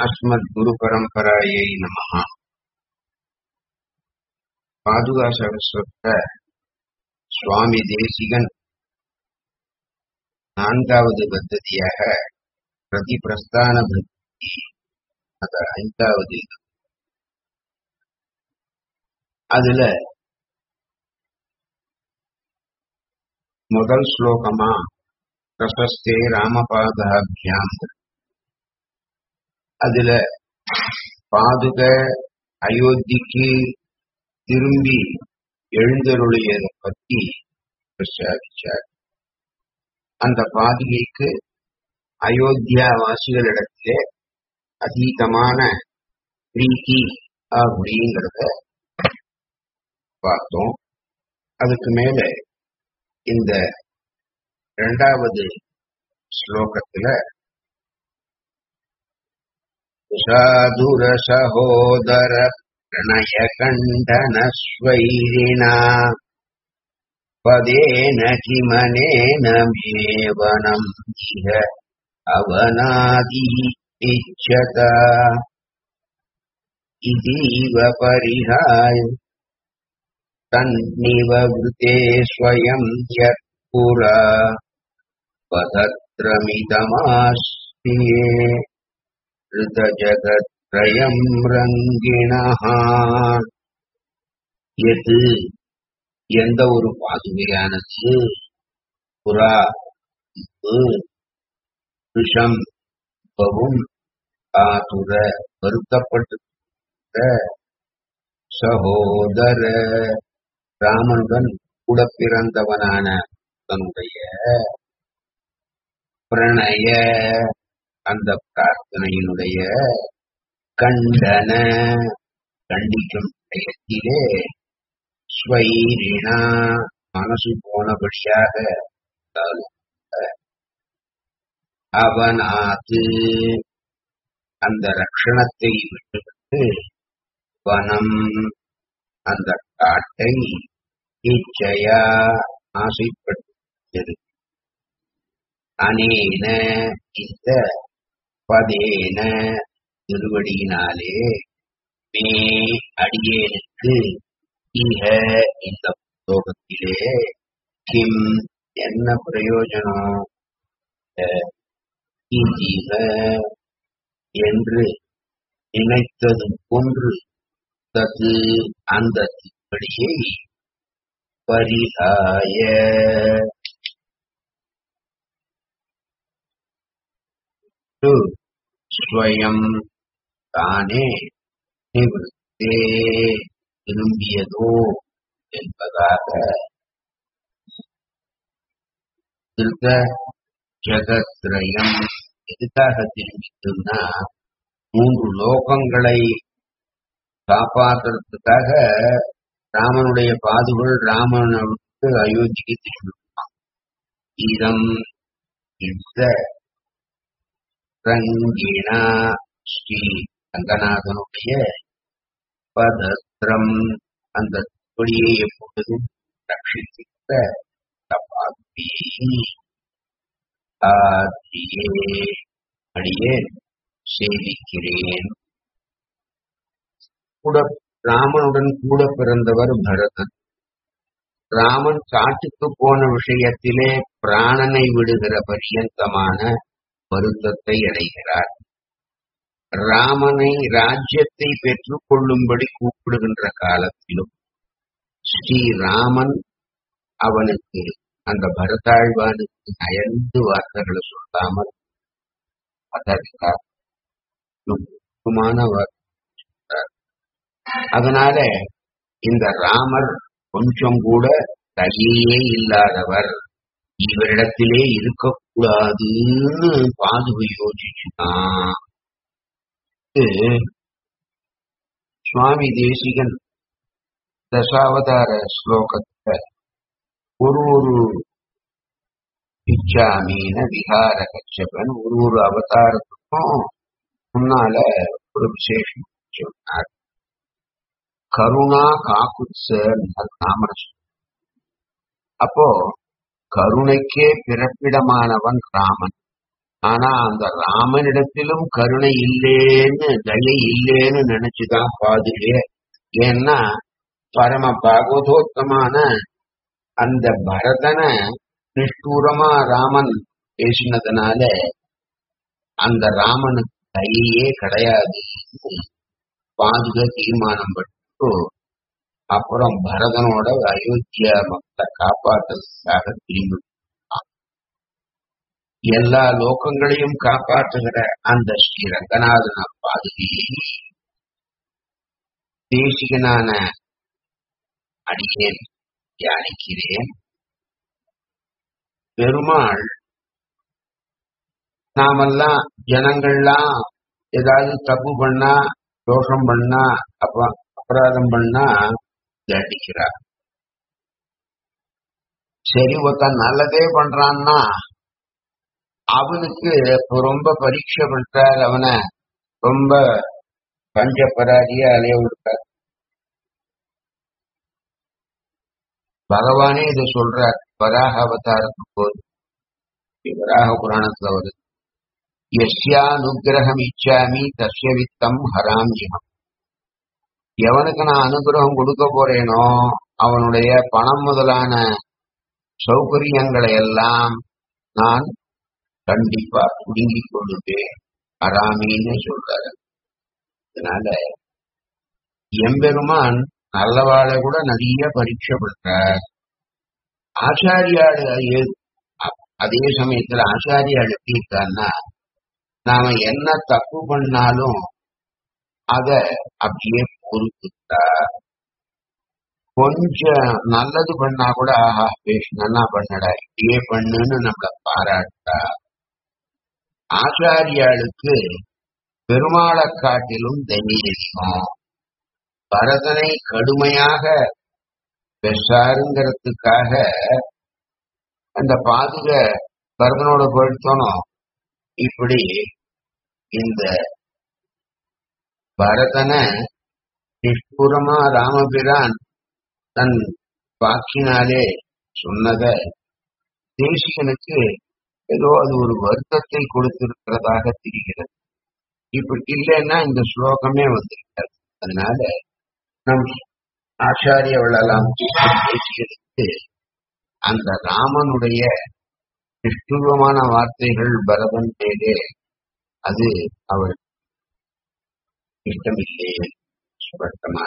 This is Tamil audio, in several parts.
அஸ்மத்குருபரம்பராயை நமः பாதுகா சகஸ்வர சுவாமி தேசிகன் நான்காவது பத்ததியாக பிரதி பிரஸ்தான பக்தி அது ஐந்தாவது இது. அதுல முதல் ஸ்லோகமா பிரசஸ்தே ராமபாதாபியாம் அதுல பாதுக அயோத்திக்கு திரும்பி எழுந்தருளியதை பத்தி பிரஸ்தாபிச்சார் அந்த பாதுகைக்கு அயோத்தியா வாசிகளிடத்திலே அதீதமான பிரீத்தி அப்படிங்கிறத பார்த்தோம் அதுக்கு மேல இந்த இரண்டாவது ஸ்லோகத்துல சாதுர சகோதர பிரணய கண்டன ஸ்வைரிணா பதேன கிமனேன மேவனம் இஹ அவனாதி இச்சதா இதீவ பரிहाय तन्निववृते स्वयं यत् पुरा पदत्रमिदमास्ति ऋतजगत्त्रयम् रङ्गिणः எது எந்த ஒரு பாதுகையானது புறா விஷம் இப்பவும் ஆதுர வருத்தப்பட்டு சகோதர ராமனுடன் கூட பிறந்தவனான தன்னுடைய பிரணய அந்த பிரார்த்தனையினுடைய கண்டன கண்டிக்கும் இடத்திலே ஸ்வைரிணா மனசு போனபடியாக அவனாது அந்த ரக்ஷணத்தை விட்டுவிட்டு வனம் அந்த காட்டை இச்சையா ஆசைப்பட்டது அனேன இந்த பதேன திருவடியினாலே மே அடியேனுக்கு இக இந்த லோகத்திலே கிம் என்ன பிரயோஜனம் ஜீவ என்று நினைத்தது போன்று தது அந்த திருப்படியை பரிகாய ஸ்வயம் தானே நிவృத்தே திரும்பியதோ என்பதாக திருத்த ஜகத்ரயம் எதுக்காக திரும்பிட்டுன்னா மூன்று லோகங்களை காப்பாற்றுறதுக்காக ராமனுடைய பாதுகள் ராமனை விட்டு அயோத்திக்கு திரும்பினான் இதம் இந்த ரங்கிணா ஸ்ரீ ரங்கநாதனுடைய பதத்திரம் அந்த கொடியை எப்பொழுதும் ரட்சித்த ஆதியே அடியே சேவிக்கிறேன் கூட ராமனுடன் கூட பிறந்தவர் பரதன் ராமன் காட்டுக்கு போன விஷயத்திலே பிராணனை விடுகிற பரியந்தமான வருத்தத்தை அடைகிறார் ராமனை ராஜ்யத்தை பெற்றுக் கொள்ளும்படி கூப்பிடுகின்ற காலத்திலும் ஸ்ரீராமன் அவனுக்கு அந்த பரதாழ்வானுக்கு அயர்ந்து வார்த்தைகளை சொல்லாமல் அதற்கார் முக்கியமான வார்த்தை அதனால இந்த ராமர் கொஞ்சம் கூட தகையே இல்லாதவர் இவரிடத்திலே இருக்கக்கூடாதுன்னு பாதுகை யோசிச்சுதான் சுவாமி தேசிகன் தசாவதார ஸ்லோகத்துல ஒரு ஒரு பிச்சாமீன விகார கச்சபன் ஒரு ஒரு அவதாரத்துக்கும் முன்னால ஒரு விசேஷம் சொன்னார் கருணா காக்குத்சர் நாமர் அப்போ கருணைக்கே பிறப்பிடமானவன் ராமன் ஆனா அந்த ராமனிடத்திலும் கருணை இல்லேன்னு தயை இல்லேன்னு நினைச்சுதான் பாதுகே ஏன்னா பரம பாகவதோத்தமான அந்த பரதனை நிஷ்டூரமா ராமன் பேசினதுனால அந்த ராமனுக்கு தயையே கிடையாது பாதுக தீர்மானம் பட்டு அப்புறம் பரதனோட அயோத்தியா மக்களை காப்பாற்றுறதுக்காக திரும்பி வந்தான். எல்லா லோகங்களையும் காப்பாற்றுகிற அந்த ஸ்ரீ ரங்கநாதன பாதுகையை தேசிகனான அடியேன் தியானிக்கிறேன் பெருமாள் நாமெல்லாம் ஜனங்கள்லாம் ஏதாவது தப்பு பண்ணா தோஷம் பண்ணா அப்ப அபராதம் பண்ணா தண்டிக்கிறார் சரி ஒருத்தன் நல்லதே பண்றான்னா அவனுக்கு ரொம்ப பரீட்சை பண்றார் அவனை ரொம்ப பஞ்ச பராதியா அலைய விடுறார் பகவானே இதை சொல்றார் வராக அவதாரத்துக்கு போது வராக புராணத்துல வருது எஸ்யானுகிரகம் இச்சாமி தஸ்ய வித்தம் ஹராமியம் எவனுக்கு நான் அனுகிரகம் கொடுக்க போறேனோ அவனுடைய பணம் முதலான சௌகரியங்களை எல்லாம் நான் கண்டிப்பா புடுங்கிக் கொள்ளுவேன் ஹராமின்னு சொல்றாரு அதனால எம்பெருமான் நல்லவாளை கூட நிறைய பரீட்சை பண்றார் ஆச்சாரியாடு ஏ- அ- அதே சமயத்துல ஆச்சாரியாடு எப்படி இருக்கான்னா நாம என்ன தப்பு பண்ணாலும் அத அப்படியே பொறுத்துட்டா கொஞ்சம் நல்லது பண்ணா கூட ஆஹா பேஷ் நல்லா பண்ணடா இப்படியே பண்ணுன்னு நம்மள பாராட்டா ஆச்சாரியாளுக்கு பெருமாளை காட்டிலும் தைரியம் பரதனை கடுமையாக பெற்றாருங்கிறதுக்காக அந்த பாதுக பரதனோட போயிட்டோனோ இப்படி இந்த பரதனை நிஷ்புரமா ராமபிரான் தன் வாக்கினாலே சொன்னத தேசிகனுக்கு ஏதோ அது ஒரு வருத்தத்தை கொடுத்திருக்கிறதாக தெரிகிறது இப்படி இல்லைன்னா இந்த ஸ்லோகமே வந்திருக்காது அதனால நம் ஆச்சாரிய வள்ளலாம் தேசிகனுக்கு அந்த ராமனுடைய நிஷ்டூரமான வார்த்தைகள் பரதன் மேலே அது அவள் இஷ்டமில்லையே ஸ்பஷ்டமா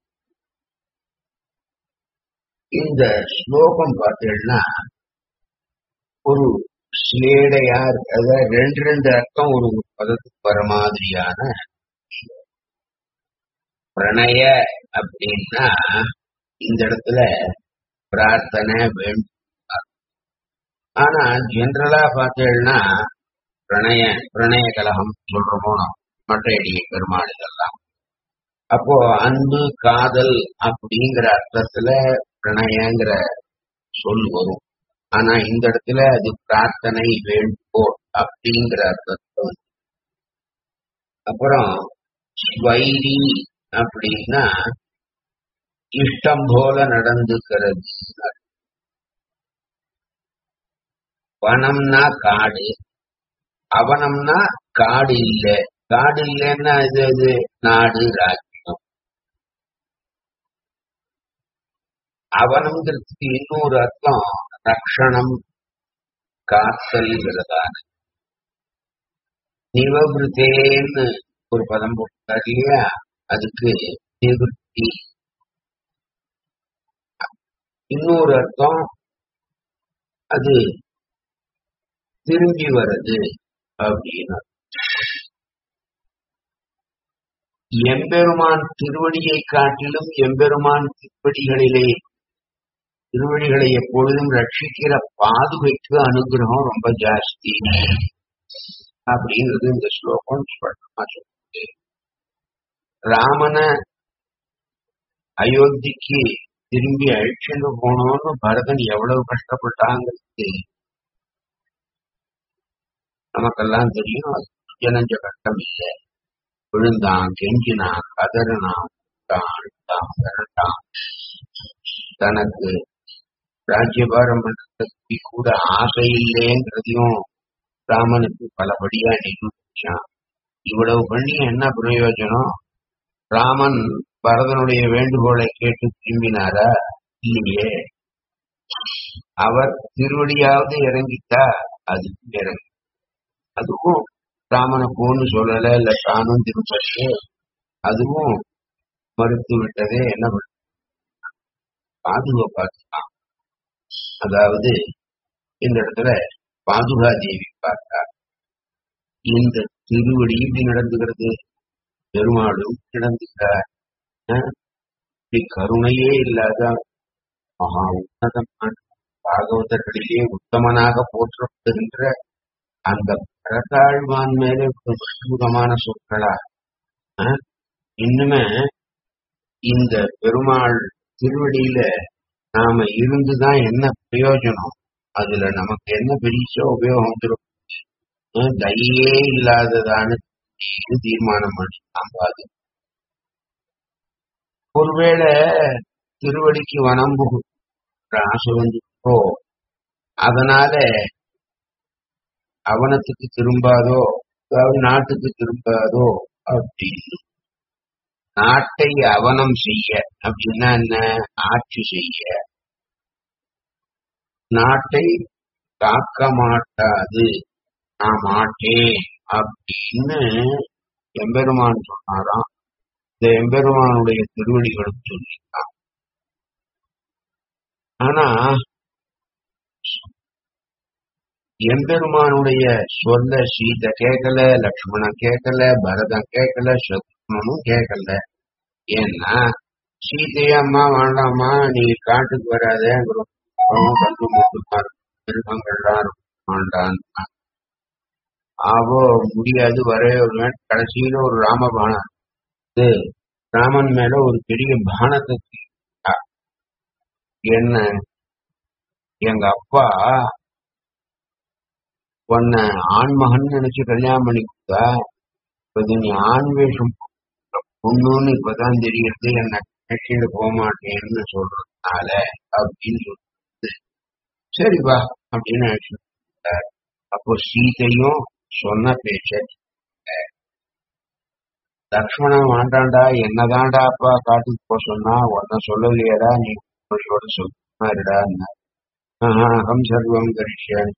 இந்த ஸ்லோகம் பார்த்தீங்கன்னா ஒரு ஸ்லேடையார் அதாவது ரெண்டு ரெண்டு அர்த்தம் ஒரு பதத்துக்கு வர மாதிரியான பிரணய அப்படின்னா இந்த இடத்துல பிரார்த்தனை வேண்டும் ஆனா ஜென்ரலா பார்த்தீங்கன்னா பிரணய பிரணய கலகம் சொல்றோமோ மற்ற இடிய பெருமாள் இதெல்லாம் அப்போ அன்பு காதல் அப்படிங்கிற அர்த்தத்துல பிரணயங்கிற சொல் வரும் ஆனா இந்த இடத்துல அது பிரார்த்தனை வேண்டுகோள் அப்படிங்கிற அர்த்தத்துல வந்து அப்புறம் ஸ்வைரி அப்படின்னா இஷ்டம் போல நடந்துக்கிறது வனம்னா காடு அவனம்னா காடு இல்ல காடு இல்லைன்னா இது இது நாடு ராஜ்யம் அவனம்ங்கிறதுக்கு இன்னொரு அர்த்தம் ரக்ஷணம் காத்தல்ங்கிறதான நிவபிருத்தேன்னு ஒரு பதம் போட்டார் இல்லையா அதுக்கு நிவர்த்தி இன்னொரு அர்த்தம் அது திரும்பி வர்றது அப்படின்னு எம்பெருமான் திருவடியை காட்டிலும் எம்பெருமான் திருவடிகளிலே திருவடிகளை எப்பொழுதும் ரட்சிக்கிற பாதுகைக்கு அனுகிரகம் ரொம்ப ஜாஸ்தி அப்படிங்கிறது இந்த ஸ்லோகம் ஸ்பஷ்டமா சொல்லுது ராமன அயோத்திக்கு திரும்பி அழிச்சுட்டு போனோம்னு பரதன் எவ்வளவு கஷ்டப்பட்டாங்கிறது நமக்கெல்லாம் தெரியும் அது ஜனஞ்ச கஷ்டம் இல்லை விழுந்தான் கெஞ்சினான் கதறினான் விட்டான், அழுத்தான் விரட்டான் தனக்கு ராஜ்யபாரம் பண்றதுக்கு கூட ஆசை இல்லைங்கிறதையும் ராமனுக்கு பலபடியா நிரூபிச்சான் இவ்வளவு பண்ணி என்ன பிரயோஜனம் ராமன் பரதனுடைய வேண்டுகோளை கேட்டு திரும்பினாரா இல்லையே அவர் திருவடியாவது இறங்கிட்டா அது இறங்கி அதுவும் ராமனை போன்னு சொல்லல இல்ல தானும் திரும்பச்சு அதுவும் மறுத்து விட்டதே என்ன பண்ண பாதுகாப்பாக்கலாம் அதாவது இந்த இடத்துல பாதுகா தேவி பார்த்தா இந்த திருவடி இப்படி நடந்துகிறது பெருமாளும் நடந்துகிறார் அஹ் இப்படி கருணையே இல்லாத மகா உன்னதமான பாகவதர்களிலே உத்தமனாக போற்றப்படுகின்ற அந்த பரதாழ்வான் மேலே ஒரு அற்புதமான சொற்களா அஹ் இன்னுமே இந்த பெருமாள் திருவடியில நாம இருந்துதான் என்ன பிரயோஜனம் அதுல நமக்கு என்ன பெரிய உபயோகம் வந்துடும் அஹ் தயையே இல்லாததான தீர்மானம் பண்ணி நம்பாது ஒருவேளை திருவடிக்கு வனம்புகு ஆசை வந்துட்டோ அதனால அவனத்துக்கு திரும்பாதோ அதாவது நாட்டுக்கு திரும்பாதோ அப்படின்னு நாட்டை அவனம் செய்ய அப்படின்னா என்ன ஆட்சி செய்ய நாட்டை காக்க மாட்டாது நான் மாட்டேன் அப்படின்னு எம்பெருமான் சொன்னாராம் இந்த எம்பெருமானுடைய திருவடிகளும் சொல்லிட்டான் ஆனா எம்பெருமானுடைய சொல்ல சீதை கேட்கல லக்ஷ்மணன் கேட்கல பரதன் கேட்கல சத்ருமனும் கேட்கல ஏன்னா சீதையே அம்மா வேண்டாம்மா நீ காட்டுக்கு வராத கண்டு முட்டுமார் மிருகங்கள்லாம் வேண்டான் ஆவோ முடியாது வரவே வருவேன் கடைசியில ஒரு ராமபானம் இது ராமன் மேல ஒரு பெரிய பானத்தை தூக்கிட்டா. என்ன எங்க அப்பா உன்னை ஆண்மகன் நினைச்சு கல்யாணம் பண்ணி கொடுத்தா இப்ப இது நீ ஆண் வேஷம் போட்ட பொண்ணுன்னு இப்பதான் தெரியுது என்ன கட்சியில போக மாட்டேன்னு சொல்றதுனால அப்படின்னு சொல்லிட்டு சரி வா அப்படின்னு அழைச்சிட்டு போயிட்டார். அப்போ சீதையும் சொன்ன பேச்ச லக்ஷ்மணன் வேண்டாண்டா என்னதான்டா அப்பா காட்டுக்கு போக சொன்னா உன்ன சொல்லலையேடா நீ மொழியோட சொல்லிருடா அகம் சர்வம் கரிஷியான்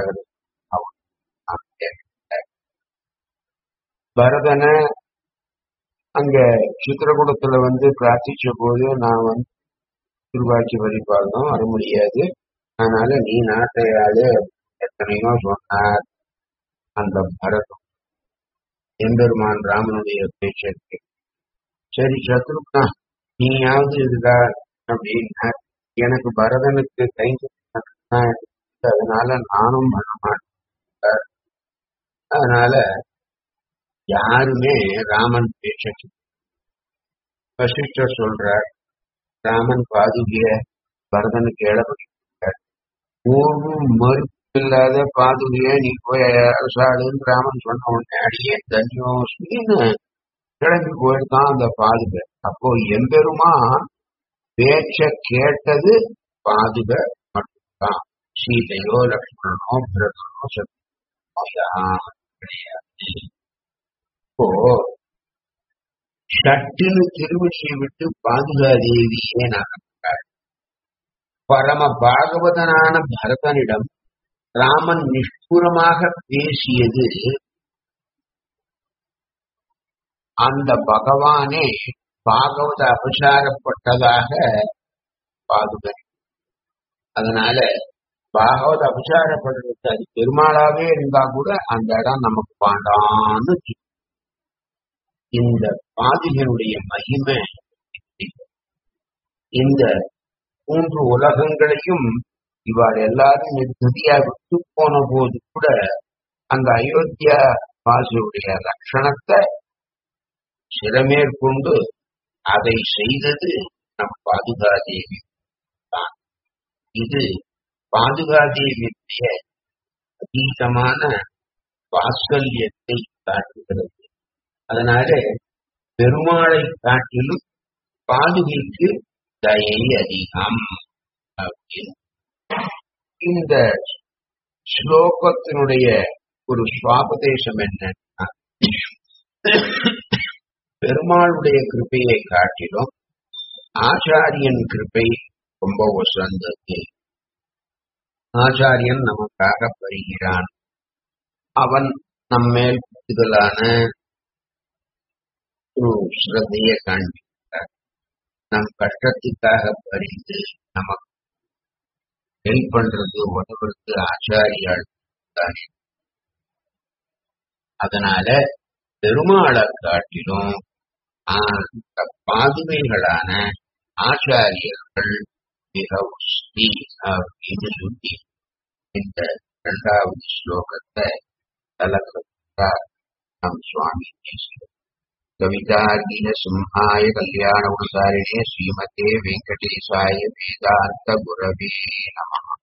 பரதனை அங்க சித்திரகூடத்துல வந்து பிரார்த்திச்ச போது நான் வந்து திருவாட்சி வழிபாடணும் வர முடியாது அதனால நீ நாட்டையாவது எத்தனையோ சொன்னார் அந்த பரதம் எம்பெருமான் ராமனுடைய பேச்சருக்கு சரி சத்ருக்னா நீயாவது இருக்கா அப்படின்னா எனக்கு பரதனுக்கு கை அதனால நானும் பண்ண மாட்டேன் அதனால யாருமே ராமன் பேச்ச வசிஷ்டர் சொல்றார் ராமன் பாதுகிய பரதனுக்கு ஏழப்பட்டார் ஒரு மறுப்பு இல்லாத பாதுகிய நீ போய் அரசாளுன்னு ராமன் சொன்ன உடனே அடியே தன்யோஸ்மின்னு கிளம்பி போயிருக்கான் அந்த பாதுக அப்போ எம்பெருமா பேச்ச கேட்டது பாதுக மட்டும்தான் சீதையோ லக்ஷ்மணனோ பிரதனோ சத்ருனோ யாரும் கிடையாது இப்போ சட்டுன்னு திருவடியை விட்டு பாதுகாதேவியே நகர்ந்தாள் பரம பாகவதனான பரதனிடம் ராமன் நிஷ்புரமாக பேசியது அந்த பகவானே பாகவத அபசாரப்பட்டதாக பாதுகை அதனால பாகவத அபசாரப்படுறது அது பெருமாளாவே இருந்தா கூட அந்த இடம் நமக்கு வேண்டான்னு இந்த பாதிகனுடைய மகிமை இந்த மூன்று உலகங்களையும் இவாள் எல்லாரும் நிர்கதியா விட்டு போன போது கூட அந்த அயோத்தியா வாசியுடைய லட்சணத்தை சிறமேற்கொண்டு அதை செய்தது நம் பாதுகாதேவி தான் இது பாதுகாதேவியுடைய அதீதமான வாத்சல்யத்தை காட்டுகிறது அதனால பெருமாளை காட்டிலும் பாதுகைக்கு தயை அதிகம் அப்படின்னு இந்த ஸ்லோகத்தினுடைய ஒரு சுவாபதேசம் என்னன்னா பெருமாளுடைய கிருப்பையை காட்டிலும் ஆச்சாரியன் கிருப்பை ரொம்ப உசந்தது ஆச்சாரியன் நமக்காக வருகிறான் அவன் நம்மேல் கூடுதலான ஒரு ஸ்ரத்தையை காண்பிக்கிறார் நம் கஷ்டத்துக்காக பறிந்து நமக்கு ஹெல்ப் பண்றது உதவுறது ஆச்சாரியால் தானே அதனால பெருமாளை காட்டிலும் அந்த பாதுகைகளான ஆச்சாரியர்கள் மிக உஸ்தி அப்படின்னு சொல்லி இந்த இரண்டாவது ஸ்லோகத்தை தலக்கிறார் நம் சுவாமி பேசுகிறார் கவிதார்கின சிம்ஹாய கல்யாண உசாரிணே ஸ்ரீமதே வெங்கடேசாய வேதாந்த குரவே நம